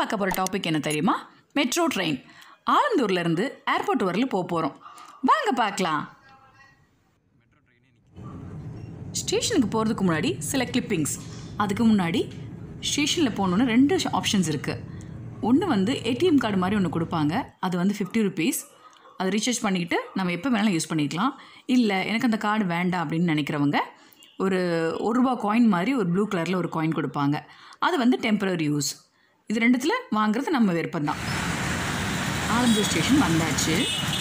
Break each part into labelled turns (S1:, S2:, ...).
S1: பார்க்க போகிற டாபிக் என்ன தெரியுமா மெட்ரோ ட்ரெயின் ஆலந்தூர்லேருந்து ஏர்போர்ட் வரலும் போக போகிறோம் வாங்க பார்க்கலாம் ஸ்டேஷனுக்கு போகிறதுக்கு முன்னாடி சில கிளிப்பிங்ஸ் அதுக்கு முன்னாடி ஸ்டேஷனில் போகணுன்னு ரெண்டு ஆப்ஷன்ஸ் இருக்குது ஒன்று வந்து ஏடிஎம் கார்டு மாதிரி ஒன்று கொடுப்பாங்க அது வந்து ஃபிஃப்டி ருபீஸ் அதை ரீசார்ஜ் பண்ணிக்கிட்டு நம்ம எப்போ வேணாலும் யூஸ் பண்ணிக்கலாம் இல்லை எனக்கு அந்த கார்டு வேண்டாம் அப்படின்னு நினைக்கிறவங்க ஒரு ஒரு ரூபா காயின் மாதிரி ஒரு ப்ளூ கலரில் ஒரு காயின் கொடுப்பாங்க அது வந்து டெம்பரரி யூஸ் இது ரெண்டுத்தில் வாங்குறது நம்ம விருப்பம்தான் ஆலந்தூர் ஸ்டேஷன் வந்தாச்சு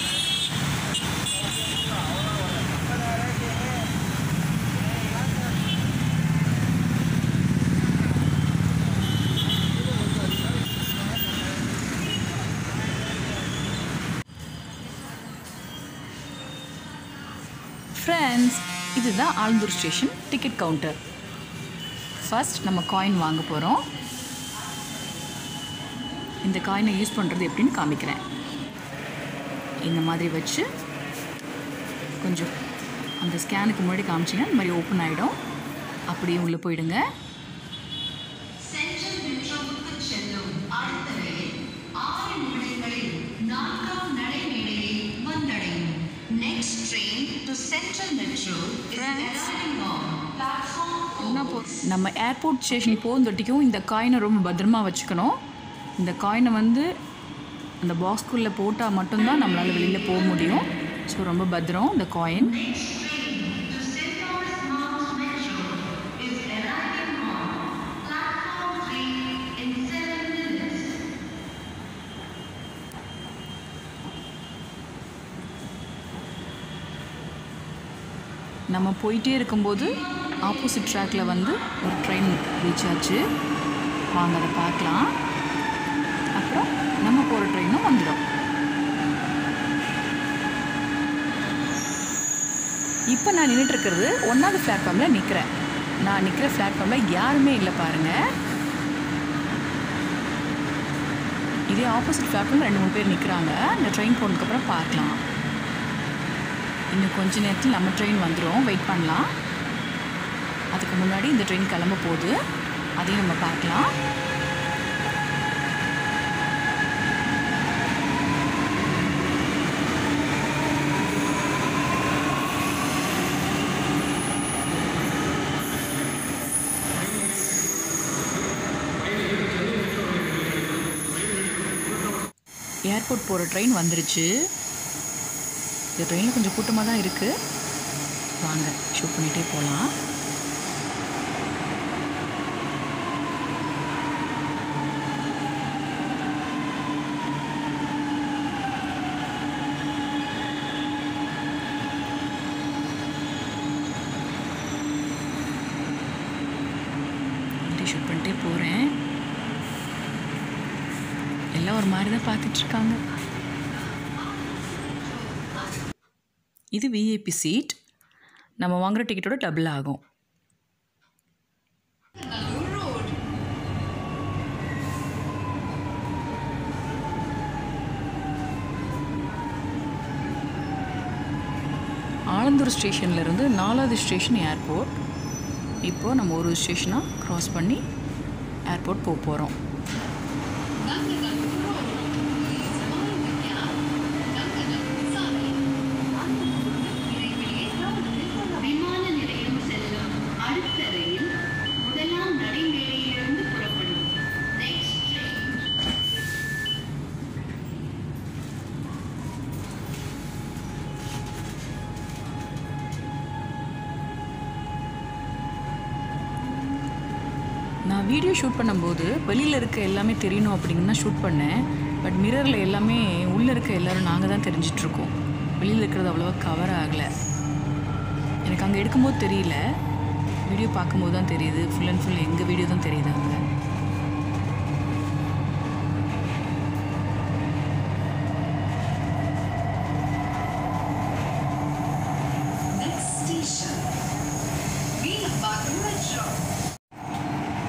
S1: ஃப்ரெண்ட்ஸ் இதுதான் Alandur station ticket counter first நம்ம காயின் வாங்க போகிறோம் இந்த காயினை யூஸ் பண்ணுறது எப்படின்னு காமிக்கிறேன் இந்த மாதிரி வச்சு கொஞ்சம் அந்த ஸ்கேனுக்கு முன்னாடி காமிச்சிங்கன்னா இந்த மாதிரி ஓப்பன் ஆகிடும் அப்படியே உள்ளே போயிடுங்க
S2: சென்ட்ரல் மெட்ரோவுக்கு செல்லும் அடுத்த ரயில் ஆறு நிமிடங்களில் நான்காம் நடைமேடையை வந்தடையும் next train to central metro is
S1: Friends.
S2: arriving on platform
S1: நம்ம ஏர்போர்ட் ஸ்டேஷன் போகுந்தொட்டிக்கும் இந்த காயினை ரொம்ப பத்திரமா வச்சுக்கணும் இந்த காயினை வந்து அந்த பாக்ஸ்குள்ளே போட்டால் மட்டும்தான் நம்மளால் வெளியில் போக முடியும் ஸோ ரொம்ப பத்திரம் இந்த coin
S2: Next train to St. Thomas Mount Metro is arriving on platform 3 in 7 minutes.
S1: நம்ம போயிட்டே இருக்கும்போது ஆப்போசிட் ட்ராக்ல வந்து ஒரு ட்ரெயின் ரீச் ஆச்சு வாங்க அதை பார்க்கலாம் அப்புறம் நம்ம போகிற ட்ரெயினும் வந்துடும் இப்போ நான் நின்றுட்டு இருக்கிறது ஒன்றாவது பிளாட்ஃபார்மில் நிற்கிறேன் நான் நிற்கிற பிளாட்ஃபார்மில் யாருமே இல்லை பாருங்கள் இதே ஆப்போசிட் பிளாட்ஃபார்மில் ரெண்டு மூணு பேர் நிற்கிறாங்க இந்த ட்ரெயின் போனதுக்கப்புறம் பார்க்கலாம் இன்னும் கொஞ்ச நேரத்தில் நம்ம ட்ரெயின் வந்துடும் வெயிட் பண்ணலாம் அதுக்கு முன்னாடி இந்த ட்ரெயின் கிளம்ப போகுது அதையும் நம்ம பார்க்கலாம் ஏர்போர்ட் போகிற ட்ரெயின் வந்துருச்சு இந்த ட்ரெயினில் கொஞ்சம் கூட்டமாக தான் இருக்குது வாங்க ஷூட் பண்ணிகிட்டே போகலாம் ஷூட் பண்ணிட்டே போகிறேன் எல்லாம் ஒரு மாதிரி தான் பார்த்துட்ருக்காங்க இது விஐபி சீட் நம்ம வாங்குற டிக்கெட்டோட டபுள் ஆகும் ஆலந்தூர் ஸ்டேஷன்லேருந்து நாலாவது ஸ்டேஷன் ஏர்போர்ட் இப்போது நம்ம ஒரு ஸ்டேஷனாக க்ராஸ் பண்ணி ஏர்போர்ட் போக போகிறோம்
S2: விமான நிலையம் செல்லும் அடுத்த ரயில் முதலாம் நடைமேடையிலிருந்து புறப்படும் நெக்ஸ்ட் ட்ரெயின்
S1: நான் வீடியோ ஷூட் பண்ணும்போது வெளியில் இருக்க எல்லாமே தெரியணும் அப்படின்னு தான் ஷூட் பண்ணேன் பட் மிரரில் எல்லாமே உள்ளே இருக்க எல்லாரும் நாங்கள் தான் தெரிஞ்சிட்ருக்கோம் வெளியில் இருக்கிறது அவ்வளோவா கவர் ஆகலை எனக்கு அங்கே எடுக்கும்போது தெரியல வீடியோ பார்க்கும்போது தான் தெரியுது ஃபுல் அண்ட் ஃபுல் எங்கள் வீடியோ தான் தெரியுது அங்கே
S2: Next station, Veerabad Metro.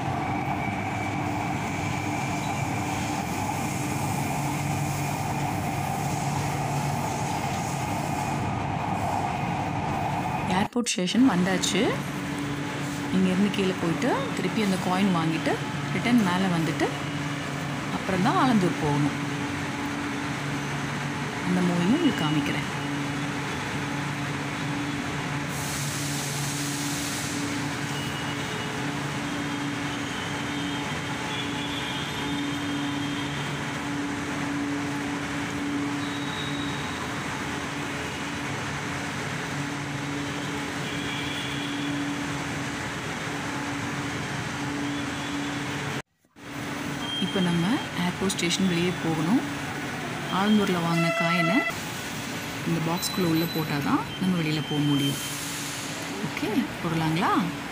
S1: Airport station வந்தாச்சு இங்கேருந்து கீழே போயிட்டு திருப்பி அந்த காயின் வாங்கிட்டு ரிட்டர்ன் மேலே வந்துட்டு அதுக்கப்புறம் தான் ஆலந்தூர் போகணும் அந்த மூவியும் உங்களுக்கு காமிக்கிறேன் இப்போ நம்ம ஏர்போர்ட் ஸ்டேஷன் வெளியே போகணும் ஆலந்தூரில் வாங்கின காயினை இந்த பாக்ஸ்குள்ளே உள்ளே போட்டால் தான் நம்ம வெளியில் போக முடியும் ஓகே போடலாங்களா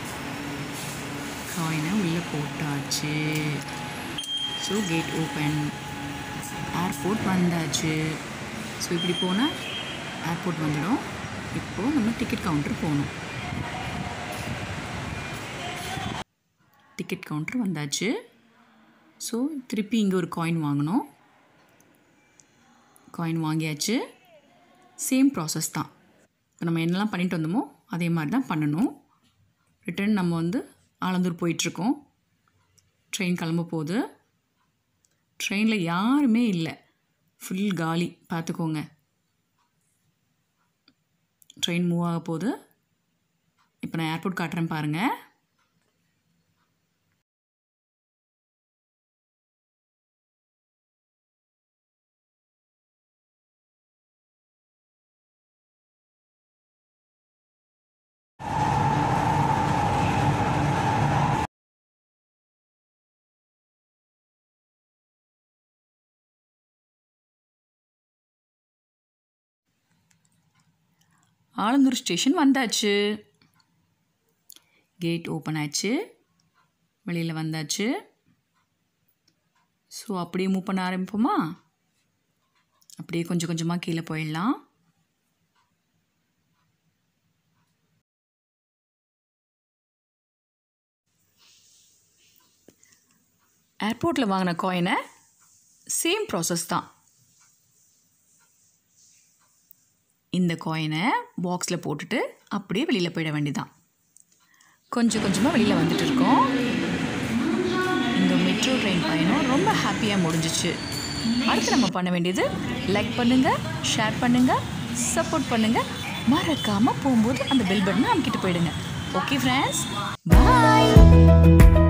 S1: காயினை உள்ளே போட்டாச்சு ஸோ கேட் ஓப்பன் ஏர்போர்ட் வந்தாச்சு ஸோ இப்படி போனால் ஏர்போர்ட் வந்துடும் இப்போது நம்ம டிக்கெட் கவுண்டர் போகணும் டிக்கெட் கவுண்டர் வந்தாச்சு ஸோ திருப்பி இங்கே ஒரு காயின் வாங்கினோம் காயின் வாங்கியாச்சு சேம் ப்ராசஸ் தான் இப்போ நம்ம என்னெல்லாம் பண்ணிட்டு வந்தோமோ அதே மாதிரி தான் பண்ணணும் ரிட்டர்ன் நம்ம வந்து ஆலந்தூர் போயிட்டுருக்கோம் ட்ரெயின் கிளம்ப போகுது ட்ரெயினில் யாருமே இல்லை ஃபுல் காலி பார்த்துக்கோங்க ட்ரெயின் மூவ் ஆக போகுது இப்போ நான் ஏர்போர்ட் காட்டுறேன் பாருங்கள் ஆலந்தூர் ஸ்டேஷன் வந்தாச்சு கேட் ஓப்பன் ஆச்சு வெளியில் வந்தாச்சு ஸோ அப்படியே மூவ் பண்ண ஆரம்பிப்போமா அப்படியே கொஞ்சம் கொஞ்சமாக கீழே போயிடலாம் ஏர்போர்ட்டில் வாங்கின காயினை சேம் ப்ராசஸ் தான் இந்த காயினை பாக்ஸில் போட்டுட்டு அப்படியே வெளியில் போயிட வேண்டியதான் கொஞ்சம் கொஞ்சமாக வெளியில் வந்துட்டு இருக்கோம் இந்த மெட்ரோ ட்ரெயின் பயணம் ரொம்ப ஹாப்பியாக முடிஞ்சிச்சு அடுத்து நம்ம பண்ண வேண்டியது லைக் பண்ணுங்கள் ஷேர் பண்ணுங்கள் சப்போர்ட் பண்ணுங்கள் மறக்காமல் போகும்போது அந்த பெல் பட்டனை அமைக்கிட்டு போயிடுங்க ஓகே ஃப்ரெண்ட்ஸ் பாய்